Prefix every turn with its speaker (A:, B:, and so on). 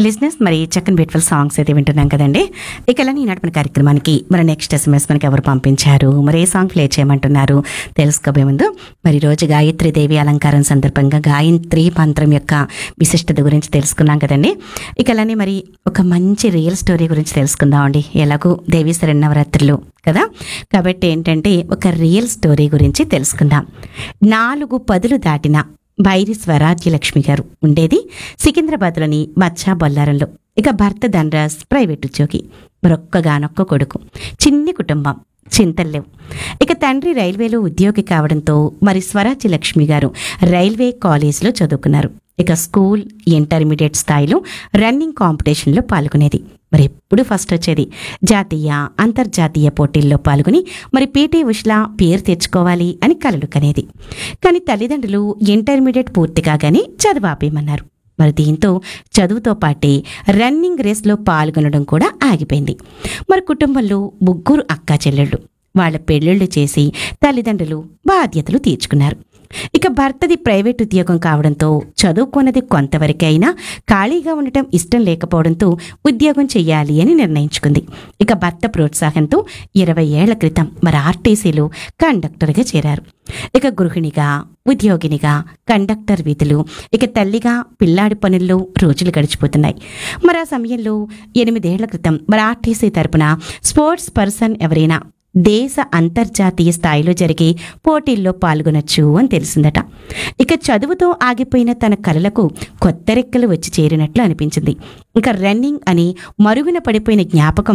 A: లిజినెస్ మరి చక్కని బ్యూటిఫుల్ సాంగ్స్ అయితే వింటున్నాం కదండి ఇక ఇలా ఈ నడిపిన కార్యక్రమానికి మరి నెక్స్ట్ ఎస్ఎంఎస్ మనకి ఎవరు పంపించారు మరి ఏ సాంగ్ ప్లే చేయమంటున్నారు తెలుసుకోబోయే ముందు మరి ఈ రోజు గాయత్రి దేవి అలంకారం సందర్భంగా గాయత్రి మంత్రం యొక్క విశిష్టత గురించి తెలుసుకున్నాం కదండి ఇక అలానే మరి ఒక మంచి రియల్ స్టోరీ గురించి తెలుసుకుందామండి ఎలాగూ దేవి శరణవరాత్రులు కదా కాబట్టి ఏంటంటే ఒక రియల్ స్టోరీ గురించి తెలుసుకుందాం నాలుగు పదులు దాటిన బైరి స్వరాజ్యలక్ష్మి గారు ఉండేది సికింద్రాబాద్లోని మచ్చా బొల్లారంలో ఇక భర్త ధనరాజ్ ప్రైవేట్ ఉద్యోగి మరొక్కగానొక్క కొడుకు చిన్ని కుటుంబం చింతల్లేవు ఇక తండ్రి రైల్వేలో ఉద్యోగి కావడంతో మరి స్వరాజ్య లక్ష్మి గారు రైల్వే కాలేజీలో చదువుకున్నారు ఇక స్కూల్ ఇంటర్మీడియట్ స్థాయిలో రన్నింగ్ కాంపిటీషన్లో పాల్గొనేది మరి ఎప్పుడు ఫస్ట్ వచ్చేది జాతీయ అంతర్జాతీయ పోటీల్లో పాల్గొని మరి పీటీ ఉషలా పేరు తెచ్చుకోవాలి అని కలలు కనేది కానీ తల్లిదండ్రులు ఇంటర్మీడియట్ పూర్తి కాగానే చదువు ఆపేయమన్నారు మరి దీంతో చదువుతో పాటే రన్నింగ్ రేస్లో పాల్గొనడం కూడా ఆగిపోయింది మరి కుటుంబంలో ముగ్గురు అక్కా చెల్లెళ్ళు వాళ్ళ పెళ్ళిళ్ళు చేసి తల్లిదండ్రులు బాధ్యతలు తీర్చుకున్నారు ఇక భర్తది ప్రైవేట్ ఉద్యోగం కావడంతో చదువుకున్నది కొంతవరకే అయినా ఖాళీగా ఉండటం ఇష్టం లేకపోవడంతో ఉద్యోగం చెయ్యాలి అని నిర్ణయించుకుంది ఇక భర్త ప్రోత్సాహంతో ఇరవై ఏళ్ల క్రితం మరి ఆర్టీసీలో కండక్టర్గా చేరారు ఇక గృహిణిగా ఉద్యోగినిగా కండక్టర్ విధులు ఇక తల్లిగా పిల్లాడి పనుల్లో రోజులు గడిచిపోతున్నాయి మరి ఆ సమయంలో ఎనిమిదేళ్ల క్రితం మరి ఆర్టీసీ తరపున స్పోర్ట్స్ పర్సన్ ఎవరైనా దేశ అంతర్జాతీయ స్థాయిలో జరిగే పోటీల్లో పాల్గొనొచ్చు అని తెలిసిందట ఇక చదువుతో ఆగిపోయిన తన కలలకు కొత్త రెక్కలు వచ్చి చేరినట్లు అనిపించింది ఇక రన్నింగ్ అని మరుగున పడిపోయిన జ్ఞాపకం